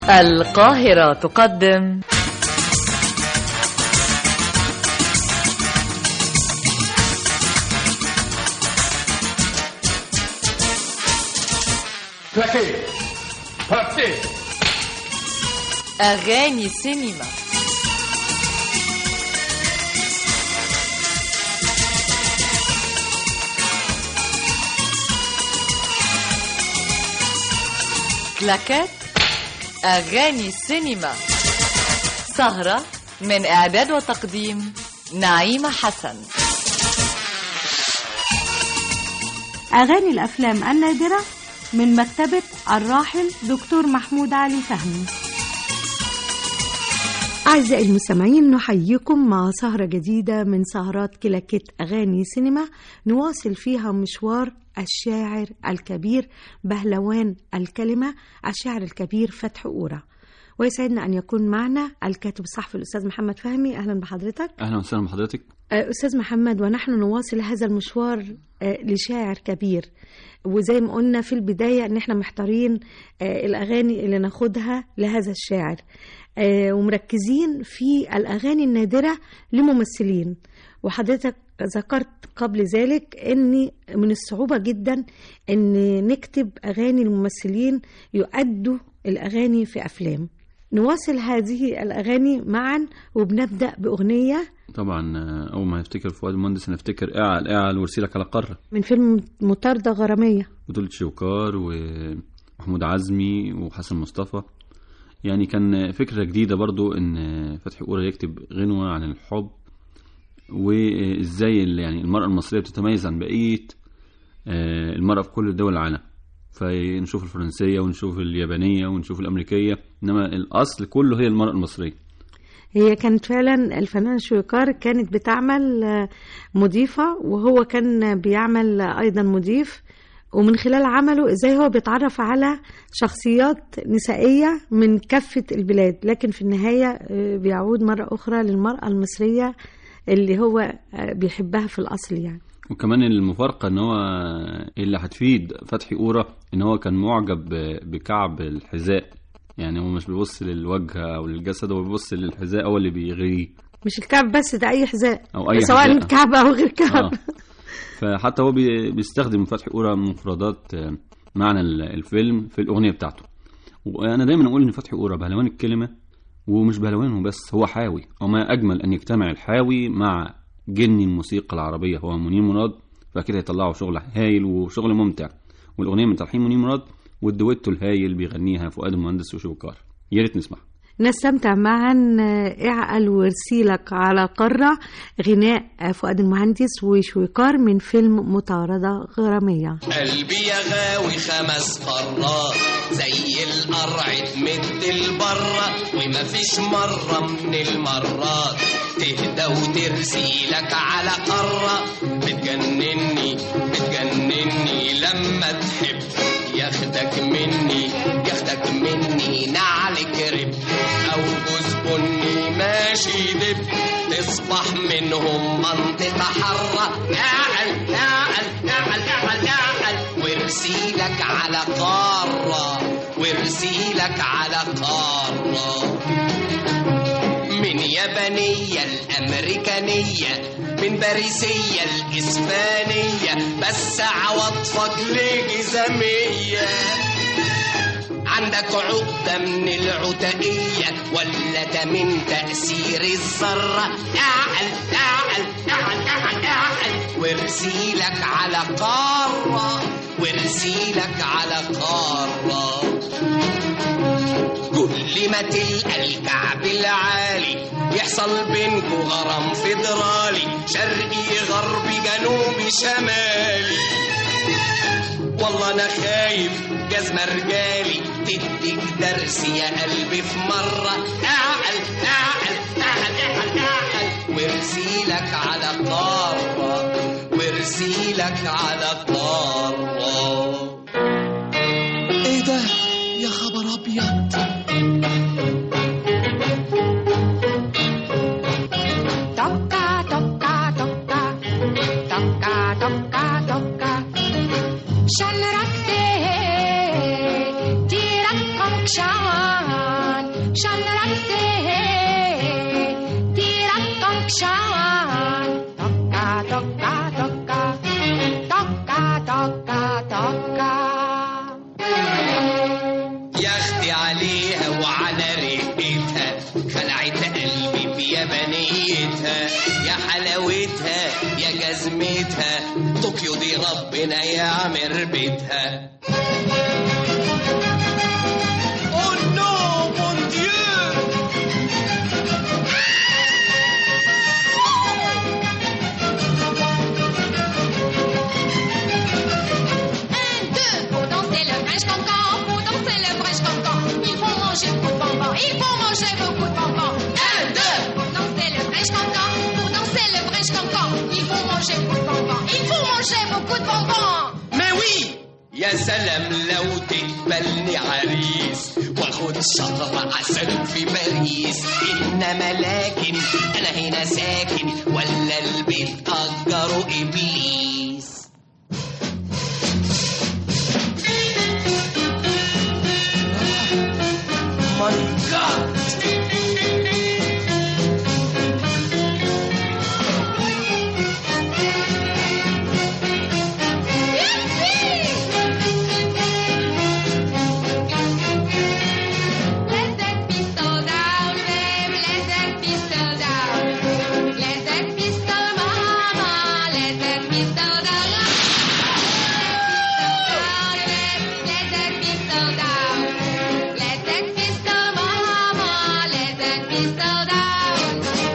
القاهرة تقدم Claquez Partez أغاني سينما كلاكات أغاني سينما سهرة من إعداد وتقديم نعيمة حسن أغاني الأفلام النادرة من مكتبة الراحل دكتور محمود علي فهمي أعزائي المستمعين نحييكم مع سهرة جديدة من سهرات كلاكيت أغاني سينما نواصل فيها مشوار الشاعر الكبير بهلوان الكلمة الشاعر الكبير فتح أورا ويسعدنا أن يكون معنا الكاتب الصحفي الأستاذ محمد فهمي أهلا بحضرتك اهلا وسهلا بحضرتك آه، أستاذ محمد ونحن نواصل هذا المشوار آه، لشاعر كبير وزي ما قلنا في البداية إن إحنا محتارين آه، الأغاني اللي ناخدها لهذا الشاعر آه، ومركزين في الأغاني النادرة لممثلين وحضرتك ذكرت قبل ذلك ان من الصعوبة جدا ان نكتب اغاني الممثلين يؤدوا الاغاني في افلام نواصل هذه الاغاني معا وبنبدا باغنيه طبعا آه، اول ما نفتكر فؤاد المهندس نفتكر اعل اعل وارسلك على قاره من فيلم مطاردة غرامية بطولة شوكار ومحمود عزمي وحسن مصطفى يعني كان فكرة جديدة برضو ان فتحي قورة يكتب غنوة عن الحب وازاي ال- يعني المرأة المصرية بتتميز عن بقية آه، المرأة في كل دول العالم فنشوف الفرنسية ونشوف اليابانية ونشوف الأمريكية إنما الأصل كله هي المرأة المصرية هي كانت فعلا الفنانة شويكار كانت بتعمل آه، مضيفة وهو كان بيعمل أيضا مضيف ومن خلال عمله ازاي هو بيتعرف على شخصيات نسائية من كافة البلاد لكن في النهاية آه، بيعود مرة أخرى للمرأة المصرية اللي هو آه، بيحبها في الأصل يعني وكمان المفارقة ان هو اللي هتفيد فتحي قورة ان هو كان معجب ب- بكعب الحذاء يعني هو مش بيبص للوجه او للجسد هو بيبص للحذاء هو اللي بيغريه مش الكعب بس ده أي حذاء او اي سواء حذاء. كعب أو غير كعب آه. فحتى هو بي- بيستخدم فتحي قورة مفردات آه، معنى ال- الفيلم في الأغنية بتاعته وأنا دايما أقول إن فتحي قورة بهلوان الكلمة ومش بهلوان بس هو حاوي وما أجمل أن يجتمع الحاوي مع جني الموسيقى العربية هو منير مراد فكده يطلعوا شغل هايل وشغل ممتع والأغنية من تلحين منير مراد والدويتو الهايل بيغنيها فؤاد المهندس وشوكار يا ريت نسمع نستمتع معا آه، اعقل وارسيلك على قارة غناء آه، فؤاد المهندس وشويكار من فيلم مطاردة غرامية قلبي يا غاوي خمس قارات زي القرع تمد البرة وما فيش مرة من المرات تهدى وترسي لك على قارة بتجنني بتجنني لما تحب ياخدك مني ياخدك مني نعل كرب او جوز بني ماشي دب تصبح منهم منطقة حرة اعل اعل اعل اعل اعل وارسيلك على قارة وارسيلك على قارة من يابانية الأمريكانية من باريسية الإسبانية بس عواطفك لجزامية عندك عقدة من العتائية ولا ده من تأثير الذرة اعقل اعقل اعقل اعقل اعقل وارسيلك على قارة وارسيلك على قارة كل ما تلقى الكعب العالي يحصل بينكو غرام فيدرالي شرقي غربي جنوبي شمالي والله انا خايف جزمة رجالي تديك درس يا قلبي في مرة اعقل اعقل اعقل اعقل اعقل وارسيلك على قارة وارسيلك على قارة ايه ده يا خبر ابيض Toca, toca, toca, toca, toca, toca. شن رفته تیرک کمکشان Shalalakse, tirak-tok, shan. Tokka, tokka, tokka. Tokka, tokka, tokka. يا اختي عليها وعلى ريحتها خلعت قلبي بيابانيتها يا حلاوتها يا جزمتها طوكيو دي ربنا يعمر بيتها Oh no, mon Dieu! Un, deux, pour danser le French cancan, pour danser le French cancan, il faut manger beaucoup de bonbons, il faut manger beaucoup de bonbons. Un, deux, pour danser le French cancan, pour danser le French cancan, il faut manger beaucoup de bonbons, il faut manger beaucoup de bonbons. ما وي يا سلام لو تقبلني عريس واخد شهر عسل في باريس انما لكن انا هنا ساكن ولا البيت اجره ابليس ماي جاد Let that pistol down, babe, let that pistol down. Let that pistol, mama, let that pistol down. Down, babe, let that pistol down. Let that pistol, mama, let that pistol down.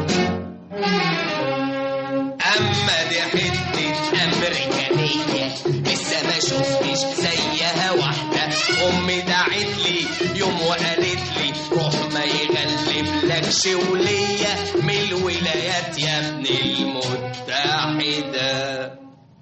اما دي حته امريكانيه لسه ما شفتش زيها واحده امي دعت لي يوم وقالت لي روح ما يغلب لكش وليا من الولايات يا ابن المتحده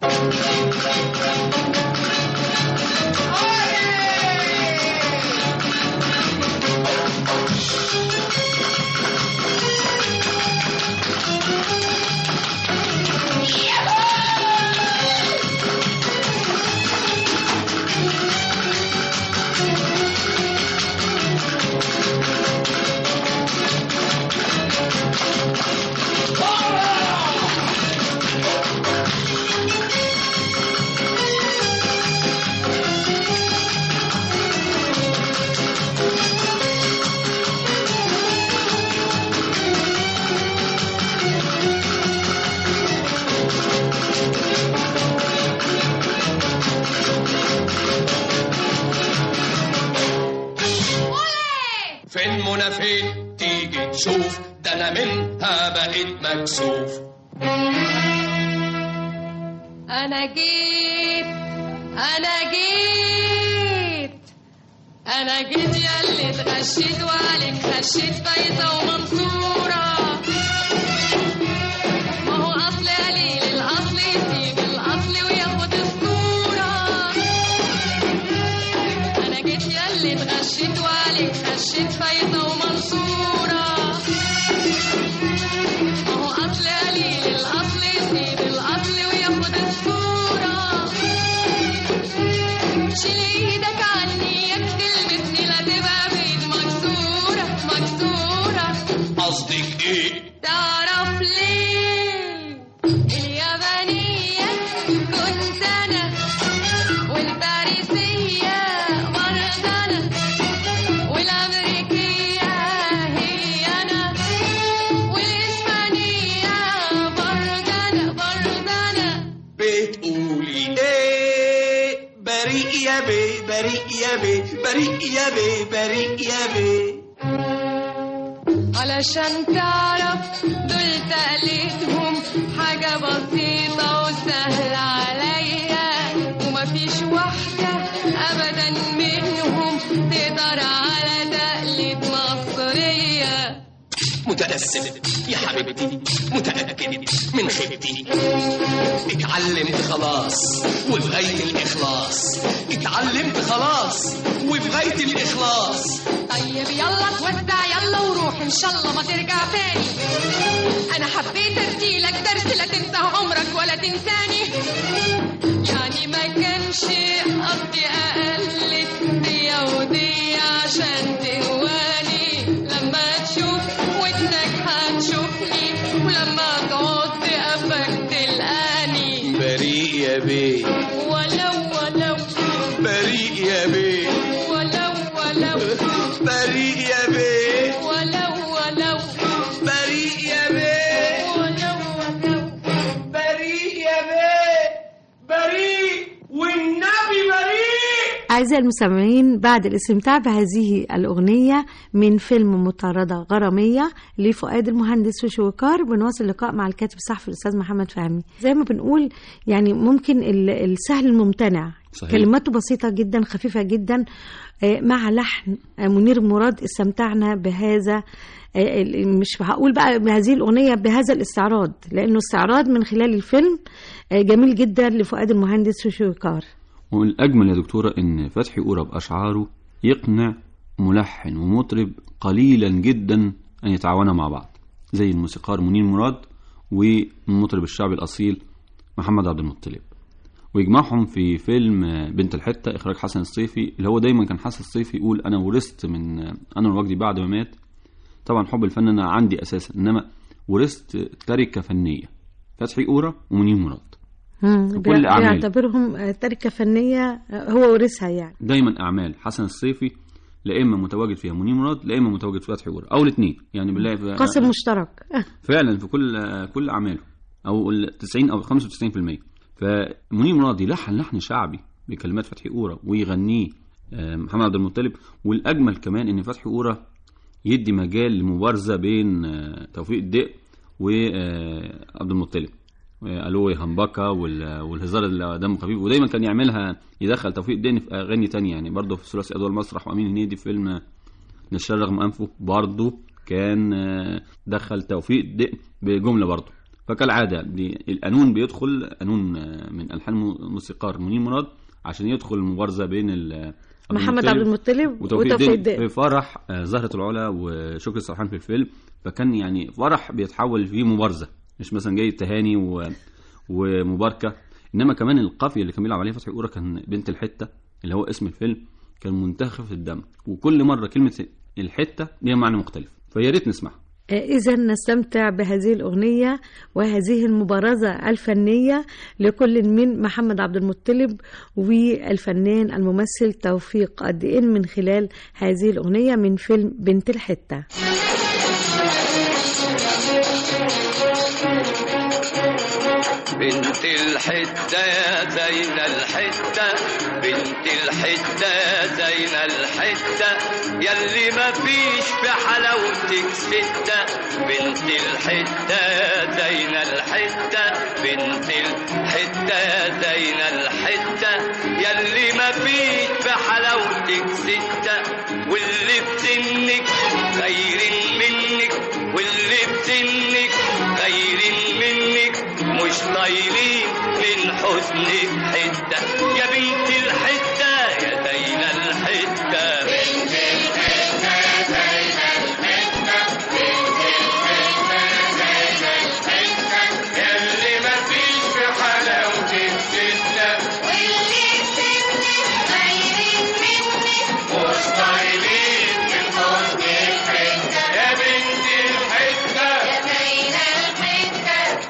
فين منى فين تيجي تشوف ده انا منها بقيت مكسوف أنا جيت أنا جيت أنا جيت يا اللي اتغشيت وعليك خشيت فايزة ومنصورة ما هو أصل قليل الأصل يسيب الأصل وياخد الصورة أنا جيت يا اللي اتغشيت وعليك خشيت فايزة ومنصورة ما هو أصل قليل الأصل يسيب الأصل وياخد الصورة شيل إيدك عني يا تلمسني لا تبقى بإيد مكسورة مكسورة قصدك ايه تعرف ليه اليابانية كنت أنا والباريسية برضه أنا والأمريكية هي أنا والإسبانية برضه أنا برضه أنا بتقولي ايه بريء يا بيه بريء يا بيه بريء يا بيه بريء يا بيه علشان تعرف دول تقليدهم حاجة بسيطة وسهلة عليا ومفيش واحدة أبدا منهم تقدر على تقليد مصرية متأسف يا حبيبتي متأكد من خيبتي اتعلمت خلاص وبغاية الإخلاص اتعلمت خلاص وبغاية الإخلاص طيب يلا توسع يلا وروح ان شاء الله ما ترجع تاني انا حبيت اديلك درس لا تنسى عمرك ولا تنساني يعني ما كانش قصدي اقلد دي ودي عشان تهواني بريء يا بيه ولو ولو بريء يا بيه ولو ولو بريء يا بيه بريء والنبي بريء أعزائي المستمعين بعد الاستمتاع بهذه الأغنية من فيلم مطاردة غرامية لفؤاد المهندس وشويكار بنواصل اللقاء مع الكاتب الصحفي الأستاذ محمد فهمي زي ما بنقول يعني ممكن ال- السهل الممتنع صحيح. كلماته بسيطة جدا خفيفة جدا آه، مع لحن آه، منير مراد استمتعنا بهذا آه، ال- مش هقول بقى بهذه الأغنية بهذا الاستعراض لأنه استعراض من خلال الفيلم آه، جميل جدا لفؤاد المهندس وشويكار والأجمل يا دكتورة إن فتحي أورا بأشعاره يقنع ملحن ومطرب قليلا جدا أن يتعاونا مع بعض زي الموسيقار منير مراد والمطرب الشعبي الأصيل محمد عبد المطلب ويجمعهم في فيلم بنت الحتة إخراج حسن الصيفي اللي هو دايما كان حسن الصيفي يقول أنا ورثت من أنور وجدي بعد ما مات طبعا حب الفن أنا عندي أساسا إنما ورثت تركة فنية فتحي أورا ومنير مراد مم، كل بي- أعمال. بيعتبرهم آه، تركة فنية آه، هو ورثها يعني دايما اعمال حسن الصيفي لا اما متواجد فيها منير مراد لا اما متواجد في فتحي أورا او الاثنين يعني بالله في قاسم مشترك فعلا في كل كل اعماله او ال 90 او 95% فمنير مراد يلحن لحن شعبي بكلمات فتحي أورا ويغنيه آه، محمد عبد المطلب والاجمل كمان ان فتحي أورا يدي مجال لمبارزه بين آه، توفيق الدق وعبد المطلب الو يا همبكه وال- والهزار اللي دمه خفيف ودايما كان يعملها يدخل توفيق الدقن في اغاني تانية يعني برضه في ثلاثي اضواء المسرح وامين هنيدي في فيلم نشال رغم انفه برضه كان آه، دخل توفيق الدقن بجمله برضه فكالعاده دي القانون بيدخل قانون آه، من الحان موسيقار منير مراد عشان يدخل المبارزه بين ال- محمد عبد المطلب وتوفيق وتوفيق الدين الدين في فرح آه، زهرة العلا وشكري سرحان في الفيلم فكان يعني فرح بيتحول فيه مبارزة مش مثلا جاي تهاني و... ومباركة انما كمان القافية اللي كان بيلعب عليها فتحي أورا كان بنت الحتة اللي هو اسم الفيلم كان منتخب الدم وكل مرة كلمة الحتة ليها معنى مختلف فيا ريت نسمعها إذا نستمتع بهذه الأغنية وهذه المبارزة الفنية لكل من محمد عبد المطلب والفنان الممثل توفيق الدين من خلال هذه الأغنية من فيلم بنت الحتة بنت الحتة يا زين الحتة بنت الحتة يا زين الحتة يلي ما فيش في حلاوتك ستة بنت الحتة يا زين الحتة بنت الحتة يا زين الحتة يلي ما فيش في حلاوتك ستة واللي بسنك خير منك واللي بسنك خير منك مش طايلين من حسنك حتة يا بنت الحتة يا زين الحتة بنت الحتة يا زين الحتة بنت الحتة يا زين الحتة يلي ما فيش في حلاوتك ستة واللي بسنك خير منك مش طايلين من حسنك حتة يا بنت الحتة يا زين الحتة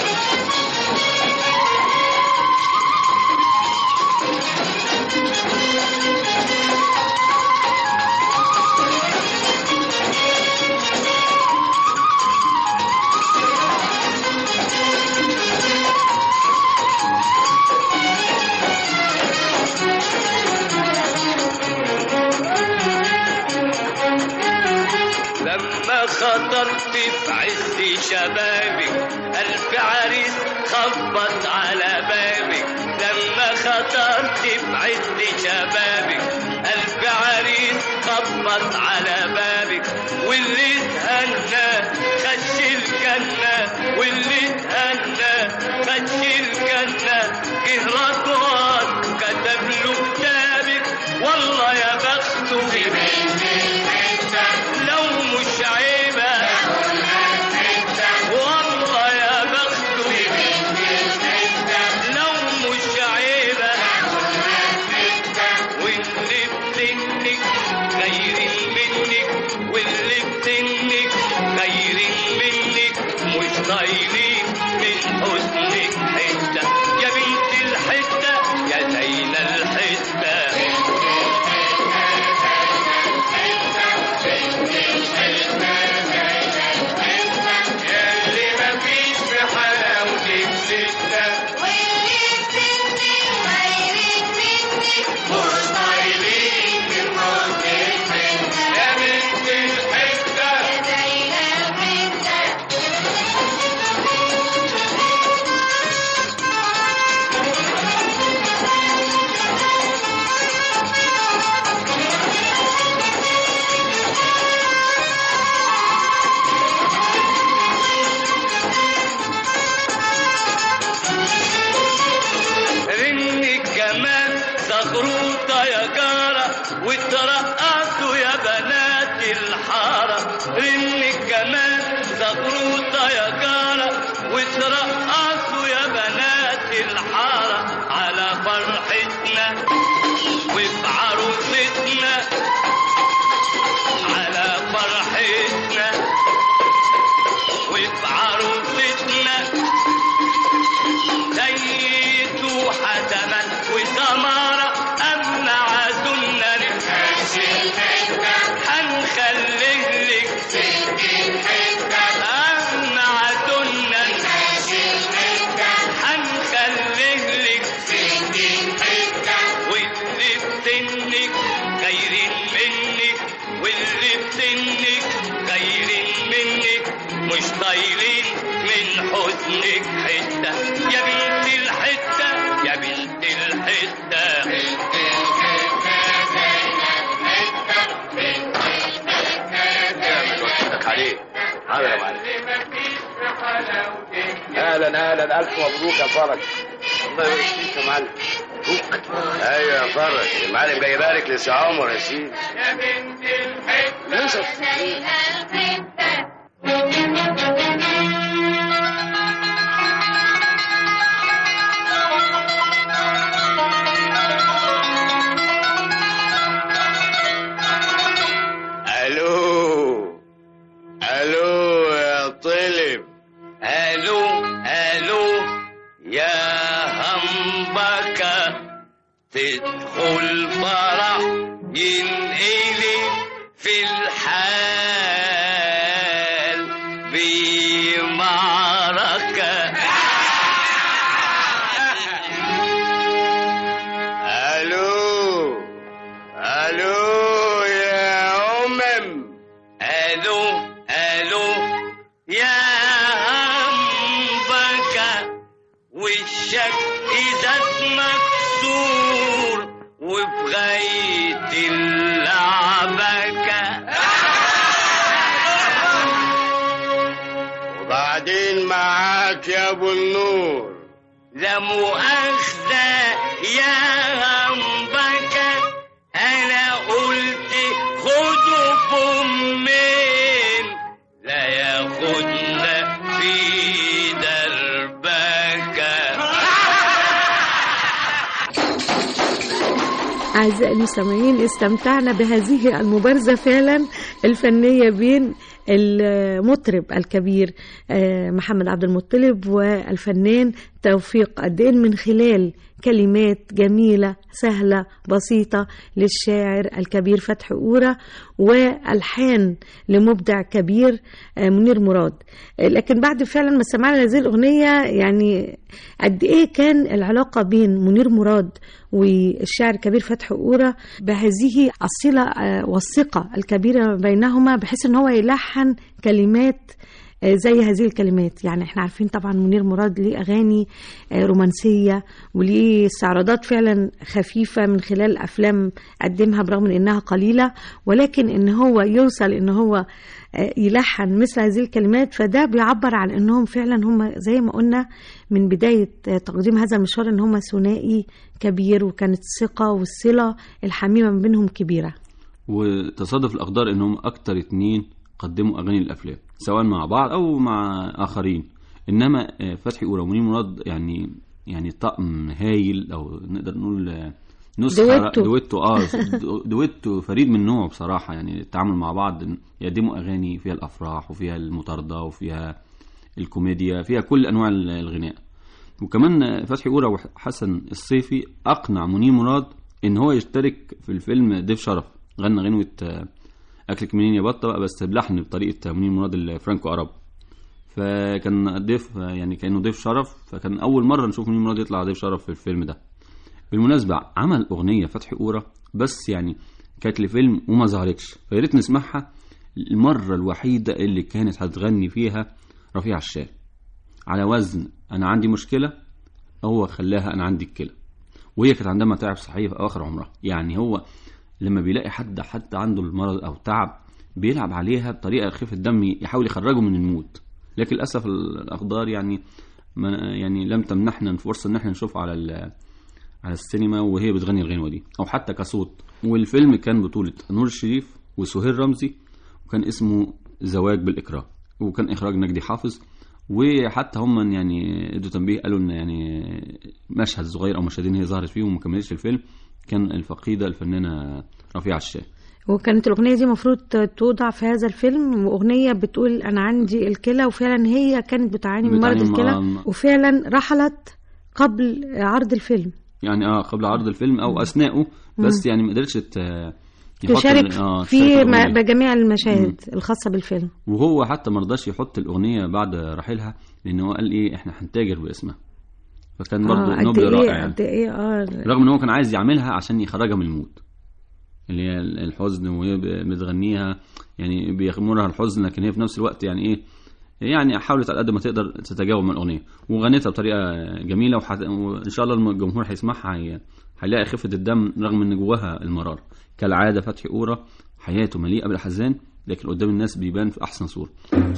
لما خطرت في عز شبابك ألف عريس خبط على بابك لما خطرت في عز شبابك ألف عريس خبط على بابك واللي تهنى خش الجنة واللي تهنى خش الجنة جه رضوان كتب له كتابك والله يا بخته في لو مش عيبة والله يا بخته لو مش عيبة واللي بسنك غير منك واللي بسنك غير منك مش طايلين من حسنك حتة يا بنت الحتة يا زين الحتة زغروطة يا جارة وترقصوا يا بنات الحارة على فرحتنا وفي عروستنا على فرحتنا وفي عروستنا زيت وحسنا وسمارة أمنع سنة هنخليه لك أمنع سنة هنخليه لك واللي بسنك غير منك واللي بسنك غير منك مش طايلين من حزنك حتة يا بنت الحتة يا بنت الحتة عليه حاضر يا معلم اهلا اهلا الف مبروك يا فرج الله يبارك فيك يا معلم مبروك ايوه يا فرج المعلم جاي يبارك لسي عمر يا سيدي يا بنت الحتة يوسف الو الو يا طلب الو الو يا همبكة تدخل فرح ينقلي في الحال بمعركة الو الو يا امم الو الو يا همبكة وشك إذا مكسور وفي غاية اللعبكة وبعدين معاك يا ابو النور لا مؤاخذة يا همبكة أنا قلت خدوا فمين لا ياخدنا في دربكة أعزائي المستمعين استمتعنا بهذه المبارزة فعلا الفنية بين المطرب الكبير آه، محمد عبد المطلب والفنان توفيق الدين من خلال كلمات جميلة سهلة بسيطة للشاعر الكبير فتحي أورا وألحان لمبدع كبير آه، منير مراد آه، لكن بعد فعلا ما سمعنا هذه الأغنية يعني قد إيه كان العلاقة بين منير مراد والشاعر الكبير فتحي أورا بهذه الصلة آه، والثقة الكبيرة بينهما بحيث ان هو يلحن كلمات آه، زي هذه الكلمات يعني احنا عارفين طبعا منير مراد ليه اغاني آه، رومانسيه وليه استعراضات فعلا خفيفه من خلال افلام قدمها برغم من انها قليله ولكن ان هو يوصل ان هو آه، يلحن مثل هذه الكلمات فده بيعبر عن انهم فعلا هم زي ما قلنا من بدايه آه، تقديم هذا المشوار ان هم ثنائي كبير وكانت الثقه والصله الحميمه ما بينهم كبيره وتصادف الأقدار إنهم أكتر اتنين قدموا أغاني الأفلام سواء مع بعض أو مع آخرين إنما آه، فتحي أورا ومنير مراد يعني يعني طقم هايل أو نقدر نقول آه، نسخة دويتو. دويتو اه دو- دويتو فريد من نوعه بصراحة يعني التعامل مع بعض يقدموا أغاني فيها الأفراح وفيها المطاردة وفيها الكوميديا فيها كل أنواع ال- الغناء وكمان فتحي أورا وحسن الصيفي أقنع منير مراد إن هو يشترك في الفيلم ضيف شرف غنى غنوة آه، أكلك منين يا بطة بقى بس بلحن بطريقة منير مراد الفرانكو أراب فكان ضيف يعني كأنه ضيف شرف فكان أول مرة نشوف منير مراد يطلع ضيف شرف في الفيلم ده بالمناسبة عمل أغنية فتحي أورا بس يعني كانت لفيلم وما ظهرتش فيا ريت نسمعها المرة الوحيدة اللي كانت هتغني فيها رفيع الشال على وزن أنا عندي مشكلة هو خلاها أنا عندي الكلى وهي كانت عندها متاعب صحية في أواخر عمرها يعني هو لما بيلاقي حد حتى عنده المرض أو تعب بيلعب عليها بطريقة خفة الدم يحاول يخرجه من المود لكن للأسف الأقدار يعني ما يعني لم تمنحنا الفرصة إن احنا نشوف على ال- على السينما وهي بتغني الغنوة دي أو حتى كصوت والفيلم كان بطولة نور الشريف وسهير رمزي وكان اسمه زواج بالإكراه وكان اخراج نجدي حافظ وحتى هم يعني ادوا تنبيه قالوا ان يعني مشهد صغير او مشهدين هي ظهرت فيه وما كملتش الفيلم كان الفقيده الفنانه رفيعه الشاه وكانت الأغنية دي مفروض توضع في هذا الفيلم وأغنية بتقول أنا عندي الكلى وفعلا هي كانت بتعاني من مرض بتعاني مع- الكلى مع- وفعلا رحلت قبل عرض الفيلم يعني اه قبل عرض الفيلم او اثناءه بس يعني ما قدرتش ت- يحط تشارك ال- آه، في تشارك م- الأغنية. بجميع المشاهد الخاصة بالفيلم وهو حتى ما رضاش يحط الاغنيه بعد رحيلها لان هو قال ايه احنا هنتاجر باسمها فكان برضه آه، قد نوبل إيه رائع يعني قد إيه اه رغم ان هو كان عايز يعملها عشان يخرجها من المود اللي هي الحزن وهي بتغنيها يعني بيغمرها الحزن لكن هي في نفس الوقت يعني ايه يعني حاولت على قد ما تقدر تتجاوب مع الاغنيه وغنتها بطريقه جميله وحت... وان شاء الله الجمهور هيسمعها هي... هيلاقي خفه الدم رغم ان جواها المرار كالعاده فتحي قوره حياته مليئه بالاحزان لكن قدام الناس بيبان في احسن صوره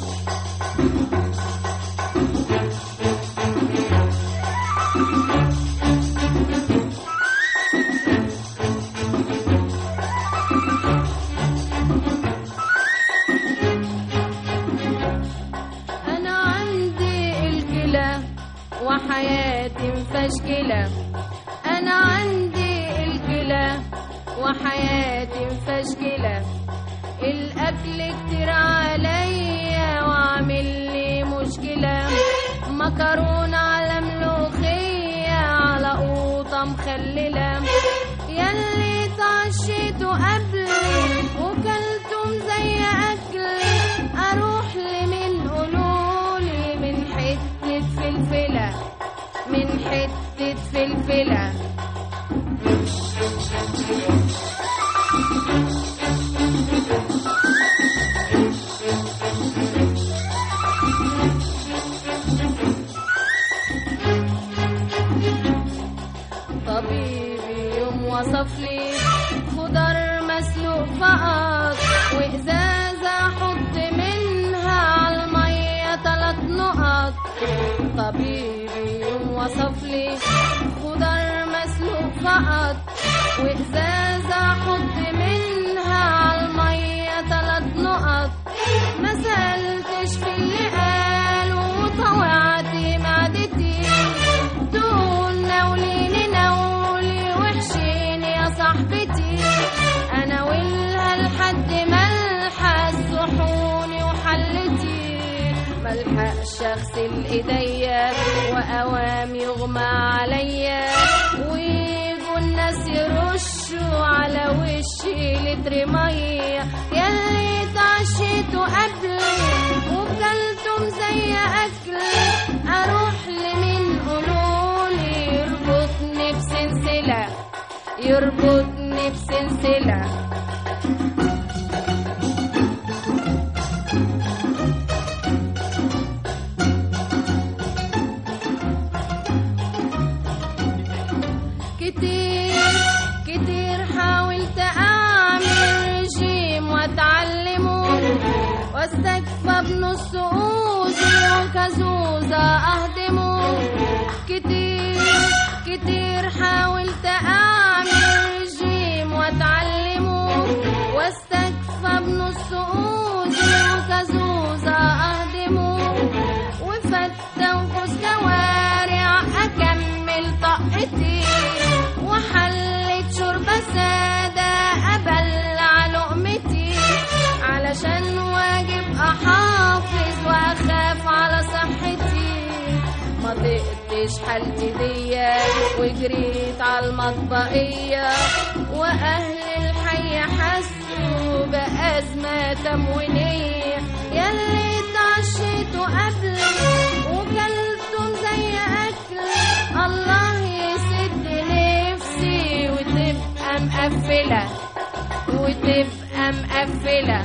أنا عندي الكلى وحياتي مفشكلة أنا عندي الكلى وحياتي مفشكلة الأكل كتير عليا وعامل لي مشكلة مكرونة على ملوخية على قوطة مخللة ياللي اتعشيتوا قبلي وكلتم زي أكلي أروح لمن قولولي من حتة فلفلة من حتة فلفلة طبيبي يوم وصف لي خضار مسلوق فقط وإزازة أحط منها على المية تلات نقط طبيبي يوم وصف لي خضار مسلوق فقط وإزازة أحط منها على المية تلات نقط ما سألتش في اللي قالوا وطوعت معدتي دول ناوليني ناولي وحشيني يا صاحبتي انا ولها لحد ملحق صحوني وحلتي ملحقش اغسل ايديا واوام يغمى عليا ويجوا الناس يرشوا على وشي لتر ميه ياللي اتعشيتوا قبلي وكلتم زي اكلي اروح لمين قولولي يربطني بسلسله يربطني بسلسله كتير كتير حاولت اعمل رجيم واتعلمه واستكفى بنص اوزي وكزوزة اهدمه كتير كتير حاولت اعمل رجيم واتعلمه واستكفى بنص اوزي وكزوزة اهدمه وفتة وفوز كوارع اكمل طاقتي وحلت شوربة سادة أبلع لقمتي علشان واجب أحافظ وأخاف على صحتي ما طقتش حالتي دي وجريت على المطبقية وأهل الحي حسوا بأزمة تموينية ياللي اتعشيتوا قبلي وكلتم زي أكلي الله يسد نفسي وتبقى مقفلة وتبقى مقفلة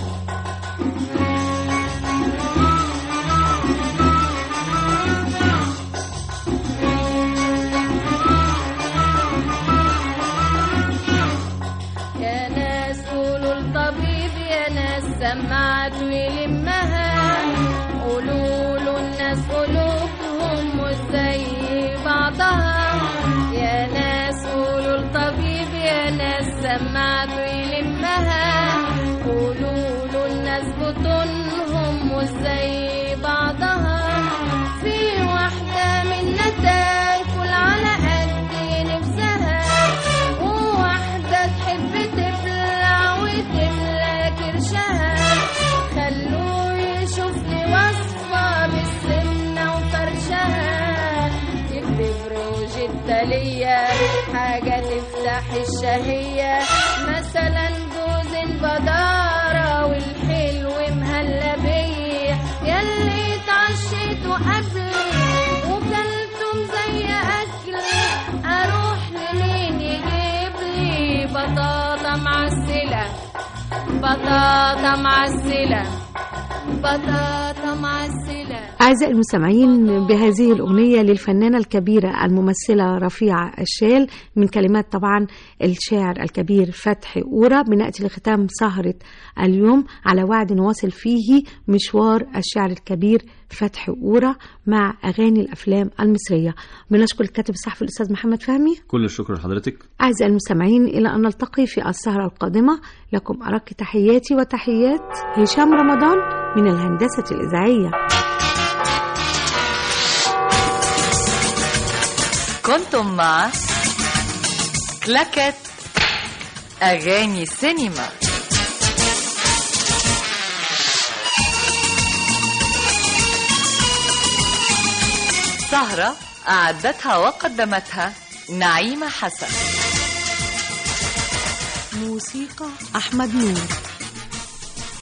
يا ناس قولوا الطبيب يا ناس سمعت ويلمها قولوا له الناس قلوبهم مش زي بعضها يا ناس قولوا الطبيب يا ناس سمعت ويلمها قولوا له الناس بطونهم مش زي بعضها في واحدة منا تاكل على قد نفسها وواحدة تحب تبلع وتملى كرشها خلوه يشوفني وصفة بالسمنة وفرشها يكتب روجة ليا حاجة تفتح الشهية مثلا جوز البدارة والحلو مهلا بيا ياللي اتعشيتوا قبلي وكلتم زي أكلي أروح لمين يجيب لي بطاطا معسلة بطاطا معسلة بطاطا معسلة أعزائي المستمعين بهذه الأغنية للفنانة الكبيرة الممثلة رفيعة الشال من كلمات طبعا الشاعر الكبير فتحي أورا بنأتي لختام سهرة اليوم على وعد نواصل فيه مشوار الشاعر الكبير فتحي أورا مع أغاني الأفلام المصرية بنشكر الكاتب الصحفي الأستاذ محمد فهمي كل الشكر لحضرتك أعزائي المستمعين إلى أن نلتقي في السهرة القادمة لكم أرق تحياتي وتحيات هشام رمضان من الهندسة الإذاعية كنتم مع كلاكت أغاني سينما سهرة أعدتها وقدمتها نعيمة حسن موسيقى أحمد نور